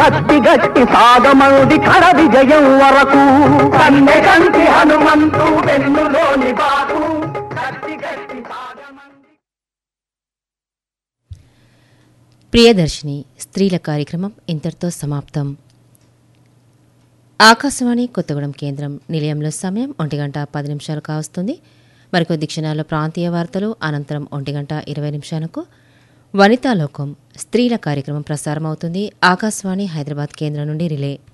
కత్తి గట్టి సాగమంది కడ విజయం వరకు కన్నె కంటి హనుమంతు వెన్నులోని బాకు కత్తి గట్టి సాగమంది ప్రియదర్శిని స్త్రీల కార్యక్రమం ఇంతటితో సమాప్తం ఆకాశవాణి కొత్తగూడెం కేంద్రం నిలయంలో సమయం ఒంటి గంట పది నిమిషాలు కావస్తుంది మరికొద్ది క్షణాల్లో ప్రాంతీయ వార్తలు అనంతరం ఒంటి గంట ఇరవై నిమిషాలకు వనితాలోకం స్త్రీల కార్యక్రమం ప్రసారమవుతుంది ఆకాశవాణి హైదరాబాద్ కేంద్రం నుండి రిలే